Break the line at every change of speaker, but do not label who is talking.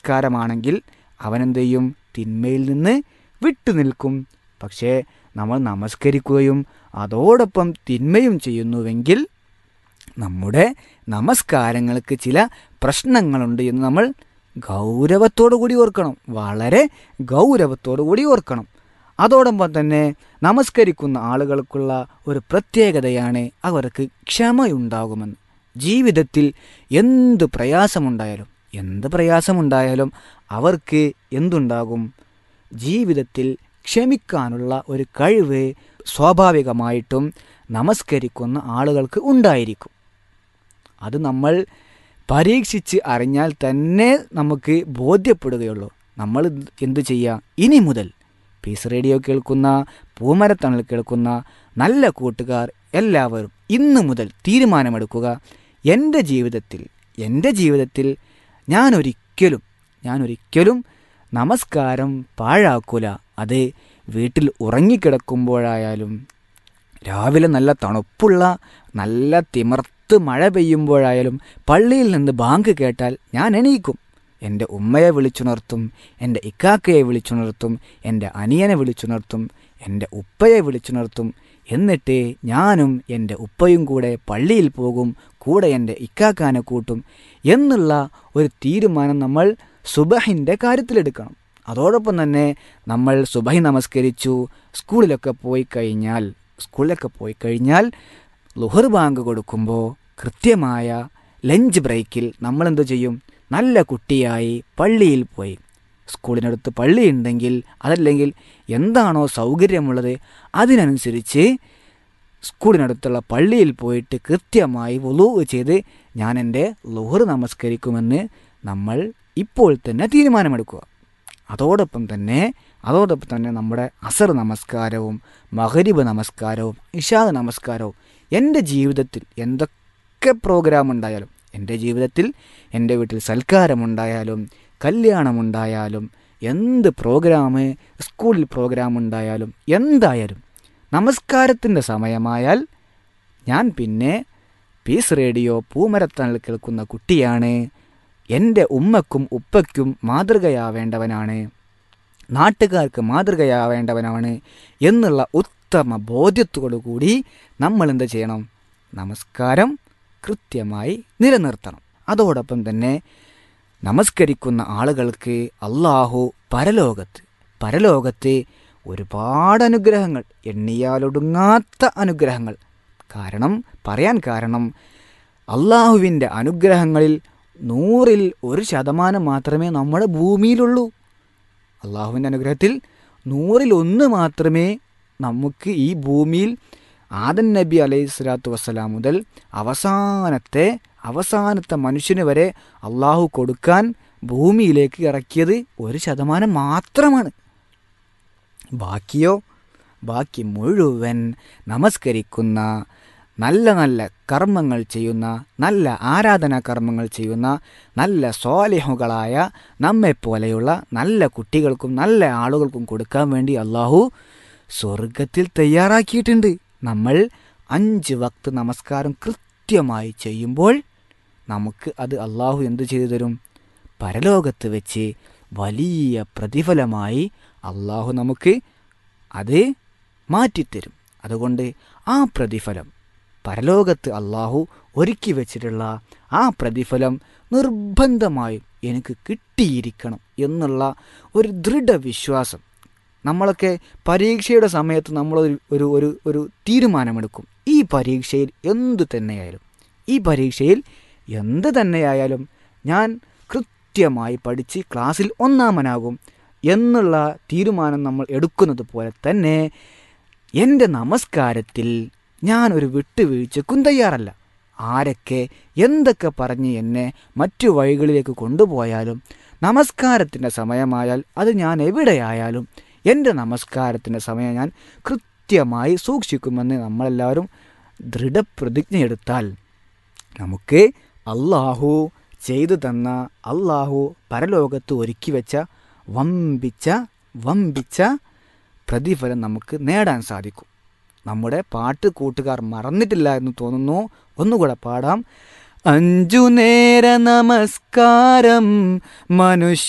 നമസ്കാരമാണെങ്കിൽ അവനെന്ത് ചെയ്യും തിന്മയിൽ നിന്ന് വിട്ടു നിൽക്കും പക്ഷേ നമ്മൾ നമസ്കരിക്കുകയും അതോടൊപ്പം തിന്മയും ചെയ്യുന്നുവെങ്കിൽ നമ്മുടെ നമസ്കാരങ്ങൾക്ക് ചില പ്രശ്നങ്ങളുണ്ട് എന്ന് നമ്മൾ ഗൗരവത്തോടു കൂടി ഓർക്കണം വളരെ ഗൗരവത്തോടു കൂടി ഓർക്കണം അതോടൊപ്പം തന്നെ നമസ്കരിക്കുന്ന ആളുകൾക്കുള്ള ഒരു പ്രത്യേകതയാണ് അവർക്ക് ക്ഷമയുണ്ടാകുമെന്ന് ജീവിതത്തിൽ എന്ത് പ്രയാസമുണ്ടായാലും എന്ത് പ്രയാസമുണ്ടായാലും അവർക്ക് എന്തുണ്ടാകും ജീവിതത്തിൽ ക്ഷമിക്കാനുള്ള ഒരു കഴിവ് സ്വാഭാവികമായിട്ടും നമസ്കരിക്കുന്ന ആളുകൾക്ക് ഉണ്ടായിരിക്കും അത് നമ്മൾ പരീക്ഷിച്ച് അറിഞ്ഞാൽ തന്നെ നമുക്ക് ബോധ്യപ്പെടുകയുള്ളൂ നമ്മൾ എന്ത് ചെയ്യുക ഇനി മുതൽ പീസ് റേഡിയോ കേൾക്കുന്ന പൂമരത്തണൽ കേൾക്കുന്ന നല്ല കൂട്ടുകാർ എല്ലാവരും ഇന്ന് മുതൽ തീരുമാനമെടുക്കുക എൻ്റെ ജീവിതത്തിൽ എൻ്റെ ജീവിതത്തിൽ ഞാൻ ഒരിക്കലും ഞാൻ ഒരിക്കലും നമസ്കാരം പാഴാക്കൂല അത് വീട്ടിൽ ഉറങ്ങിക്കിടക്കുമ്പോഴായാലും രാവിലെ നല്ല തണുപ്പുള്ള നല്ല തിമർത്ത് മഴ പെയ്യുമ്പോഴായാലും പള്ളിയിൽ നിന്ന് ബാങ്ക് കേട്ടാൽ ഞാൻ എണീക്കും എൻ്റെ ഉമ്മയെ വിളിച്ചുണർത്തും എൻ്റെ ഇക്കാക്കയെ വിളിച്ചുണർത്തും എൻ്റെ അനിയനെ വിളിച്ചുണർത്തും എൻ്റെ ഉപ്പയെ വിളിച്ചുണർത്തും എന്നിട്ട് ഞാനും എൻ്റെ ഉപ്പയും കൂടെ പള്ളിയിൽ പോകും കൂടെ എൻ്റെ ഇക്കാക്കാനെ കൂട്ടും എന്നുള്ള ഒരു തീരുമാനം നമ്മൾ സുബഹിൻ്റെ കാര്യത്തിലെടുക്കണം അതോടൊപ്പം തന്നെ നമ്മൾ സുബഹി നമസ്കരിച്ചു സ്കൂളിലൊക്കെ പോയി കഴിഞ്ഞാൽ സ്കൂളിലൊക്കെ പോയി കഴിഞ്ഞാൽ ലുഹർ ബാങ്ക് കൊടുക്കുമ്പോൾ കൃത്യമായ ലഞ്ച് ബ്രേക്കിൽ നമ്മൾ എന്ത് ചെയ്യും നല്ല കുട്ടിയായി പള്ളിയിൽ പോയി സ്കൂളിനടുത്ത് പള്ളി ഉണ്ടെങ്കിൽ അതല്ലെങ്കിൽ എന്താണോ സൗകര്യമുള്ളത് അതിനനുസരിച്ച് സ്കൂളിനടുത്തുള്ള പള്ളിയിൽ പോയിട്ട് കൃത്യമായി വുളു ചെയ്ത് ഞാൻ എൻ്റെ ലുഹർ നമസ്കരിക്കുമെന്ന് നമ്മൾ ഇപ്പോൾ തന്നെ തീരുമാനമെടുക്കുക അതോടൊപ്പം തന്നെ അതോടൊപ്പം തന്നെ നമ്മുടെ അസർ നമസ്കാരവും മഹരിബ് നമസ്കാരവും ഇഷാ നമസ്കാരവും എൻ്റെ ജീവിതത്തിൽ എന്തൊക്കെ പ്രോഗ്രാം ഉണ്ടായാലും എൻ്റെ ജീവിതത്തിൽ എൻ്റെ വീട്ടിൽ സൽക്കാരമുണ്ടായാലും കല്യാണമുണ്ടായാലും എന്ത് പ്രോഗ്രാം സ്കൂളിൽ പ്രോഗ്രാം ഉണ്ടായാലും എന്തായാലും നമസ്കാരത്തിൻ്റെ സമയമായാൽ ഞാൻ പിന്നെ പീസ് റേഡിയോ പൂമരത്തണൽ കേൾക്കുന്ന കുട്ടിയാണ് എൻ്റെ ഉമ്മക്കും ഉപ്പയ്ക്കും മാതൃകയാവേണ്ടവനാണ് നാട്ടുകാർക്ക് മാതൃകയാവേണ്ടവനാണ് എന്നുള്ള ഉത്തമ ബോധ്യത്തോടു കൂടി നമ്മൾ എന്ത് ചെയ്യണം നമസ്കാരം കൃത്യമായി നിലനിർത്തണം അതോടൊപ്പം തന്നെ നമസ്കരിക്കുന്ന ആളുകൾക്ക് അള്ളാഹു പരലോകത്ത് പരലോകത്ത് ഒരുപാട് അനുഗ്രഹങ്ങൾ എണ്ണിയാലൊടുങ്ങാത്ത അനുഗ്രഹങ്ങൾ കാരണം പറയാൻ കാരണം അള്ളാഹുവിൻ്റെ അനുഗ്രഹങ്ങളിൽ നൂറിൽ ഒരു ശതമാനം മാത്രമേ നമ്മുടെ ഭൂമിയിലുള്ളൂ അള്ളാഹുവിൻ്റെ അനുഗ്രഹത്തിൽ നൂറിൽ ഒന്ന് മാത്രമേ നമുക്ക് ഈ ഭൂമിയിൽ ആദൻ നബി അലൈഹി സ്വലാത്തു വസ്സലാം മുതൽ അവസാനത്തെ അവസാനത്തെ മനുഷ്യന് വരെ അള്ളാഹു കൊടുക്കാൻ ഭൂമിയിലേക്ക് ഇറക്കിയത് ഒരു ശതമാനം മാത്രമാണ് ബാക്കിയോ ബാക്കി മുഴുവൻ നമസ്കരിക്കുന്ന നല്ല നല്ല കർമ്മങ്ങൾ ചെയ്യുന്ന നല്ല ആരാധനാ കർമ്മങ്ങൾ ചെയ്യുന്ന നല്ല സ്വാലിഹുകളായ നമ്മെപ്പോലെയുള്ള നല്ല കുട്ടികൾക്കും നല്ല ആളുകൾക്കും കൊടുക്കാൻ വേണ്ടി അള്ളാഹു സ്വർഗത്തിൽ തയ്യാറാക്കിയിട്ടുണ്ട് നമ്മൾ അഞ്ച് വക്ത് നമസ്കാരം കൃത്യമായി ചെയ്യുമ്പോൾ നമുക്ക് അത് അള്ളാഹു എന്തു ചെയ്തു തരും പരലോകത്ത് വെച്ച് വലിയ പ്രതിഫലമായി അള്ളാഹു നമുക്ക് അത് മാറ്റിത്തരും അതുകൊണ്ട് ആ പ്രതിഫലം പരലോകത്ത് അള്ളാഹു ഒരുക്കി വെച്ചിട്ടുള്ള ആ പ്രതിഫലം നിർബന്ധമായും എനിക്ക് കിട്ടിയിരിക്കണം എന്നുള്ള ഒരു ദൃഢവിശ്വാസം നമ്മളൊക്കെ പരീക്ഷയുടെ സമയത്ത് നമ്മൾ ഒരു ഒരു ഒരു തീരുമാനമെടുക്കും ഈ പരീക്ഷയിൽ എന്തു തന്നെയായാലും ഈ പരീക്ഷയിൽ എന്ത് തന്നെയായാലും ഞാൻ കൃത്യമായി പഠിച്ച് ക്ലാസ്സിൽ ഒന്നാമനാകും എന്നുള്ള തീരുമാനം നമ്മൾ എടുക്കുന്നത് പോലെ തന്നെ എൻ്റെ നമസ്കാരത്തിൽ ഞാൻ ഒരു വിട്ടുവീഴ്ചക്കും തയ്യാറല്ല ആരൊക്കെ എന്തൊക്കെ പറഞ്ഞ് എന്നെ മറ്റു വഴികളിലേക്ക് കൊണ്ടുപോയാലും നമസ്കാരത്തിൻ്റെ സമയമായാൽ അത് ഞാൻ എവിടെയായാലും എൻ്റെ നമസ്കാരത്തിൻ്റെ സമയം ഞാൻ കൃത്യമായി സൂക്ഷിക്കുമെന്ന് നമ്മളെല്ലാവരും ദൃഢപ്രതിജ്ഞയെടുത്താൽ നമുക്ക് അള്ളാഹു ചെയ്തു തന്ന അള്ളാഹു പരലോകത്ത് ഒരുക്കി വെച്ച വമ്പിച്ച വമ്പിച്ച പ്രതിഫലം നമുക്ക് നേടാൻ സാധിക്കും നമ്മുടെ പാട്ട് കൂട്ടുകാർ മറന്നിട്ടില്ല എന്ന് തോന്നുന്നു ഒന്നുകൂടെ പാടാം അഞ്ചു നേര നമസ്കാരം മനുഷ്യ